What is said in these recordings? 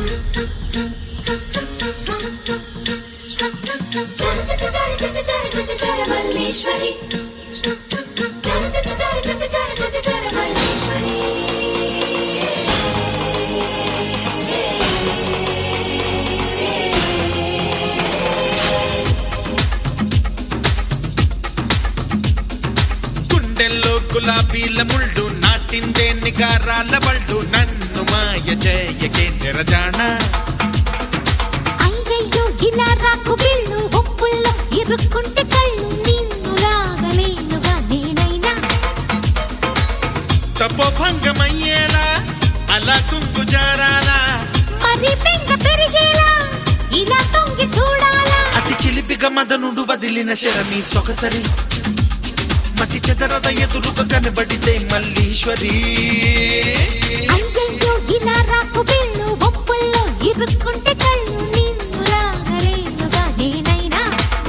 మల్లేశ్వరి మల్లేశ్వరి గుండెల్లో గులాబీల ముళ్ళు నాటిందే నిగారాల బళ్ళు నన్ను మాయ చేయకే నిరజాణ అయ్యయ్యో ఇలా రాకు బిల్లు ఒప్పుల్లో ఇరుక్కుంటే కళ్ళు నిన్ను లాగలేనుగా నేనైనా తపోభంగమయ్యేలా అలా కుంగు జారాలా మరి పెంగ పెరిగేలా ఇలా తొంగి చూడాలా అతి చిలిపిగా మదనుడు వదిలిన శరమి సొగసరి మతి చెదరద ఎదురుగా కనబడితే మల్లీశ్వరి అయ్యయ్యో ఇలా రాకు బిల్లు ఒప్పుల్లో ఇరుక్కుంటే కళ్ళు నిన్ను లాగలేనుగా నేనైనా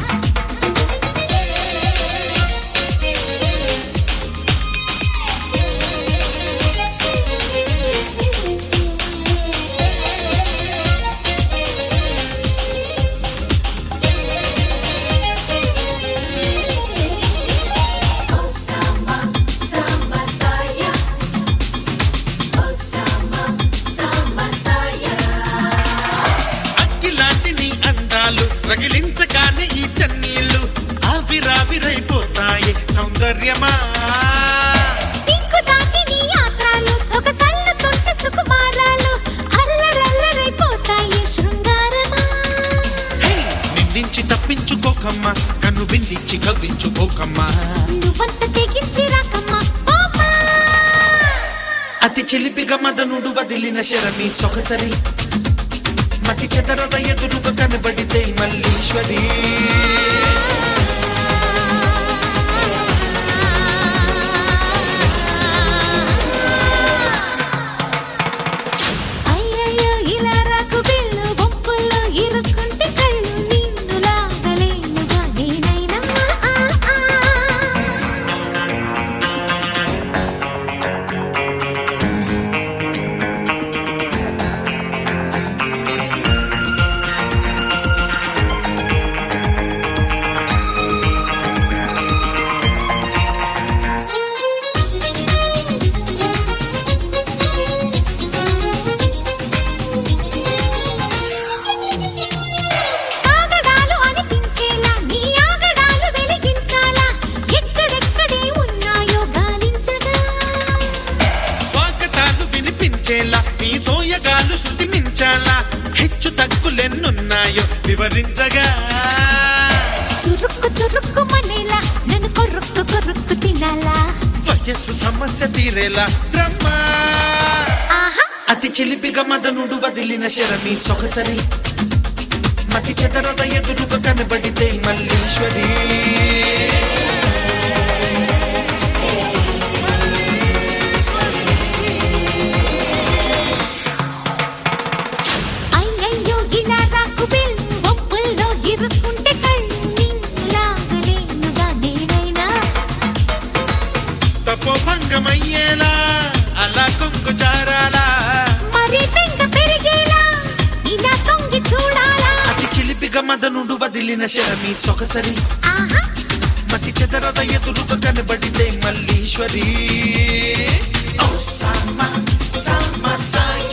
అగ్గిలాంటి నీ అందాలు రగిలించగానే ఈ చన్నీళ్ళు ఆవిరావిరైపోతాయి సౌందర్యమా సిగ్గు దాటి నీ యాత్రలు సొగసల్లుతుంటే సుకుమారాలు అల్లరల్లరైపోతాయి శృంగారమా హే! నిందించి తప్పించుకోకమ్మా కన్ను బిందించి కవ్వించుకోకమ్మా నువ్వంత తెగించి రాకమ్మా ఓమా అతి చిలిపిగా మదనుడు వదిలిన శరమి సొగసరి మతి చెదరద ఎదురుగా కనబడితే మల్లీశ్వరి అయ్యయ్యో ఇలా రాకు బిల్లు బొప్పుల్లో ఇరుక్కుంటే కళ్ళు నిన్ను లాగలేనుగా నేనైనా ఆ, ఆ. ఆగడాలు అనిపించేలా నీ ఆగడాలు వెలిగించాలా ఎక్కడెక్కడే ఉన్నాయో గాలించగా స్వాగతాలు వినిపించేలా నీ సోయగాలు శృతి మించాలా హెచ్చు తగ్గులెన్నున్నాయో వివరించగా చురుక్కు చురుక్కు మనేలా నన్ను కొరుక్కు కొరుక్కు తినాలా వయస్సు సమస్య తీరేలా బ్రహ్మా ఆహా అతి చిలిపిగా మదనుడు వదిలిన శరమి సొగసరి మతి చెదరద ఎదురుగా కనబడితే మల్లీశ్వరి అయ్యయ్యో ఇలా రాకు బిల్లు బొప్పుల్లో ఇరుక్కుంటే కళ్ళు నిన్ను లాగలేనుగా నేనైనా తపోభంగమయ్యేలా అలా కొంగు జారాలా మరి పెంక పెరిగేలా ఇలా తొంగి చూడాలా అతి చిలిపిగా మదనుడు వదిలిన శరమి సొగసరి ఆహా మతి చెదరద ఎదురుగా కనబడితే మల్లీశ్వరి ఓ సామా సామా సాయ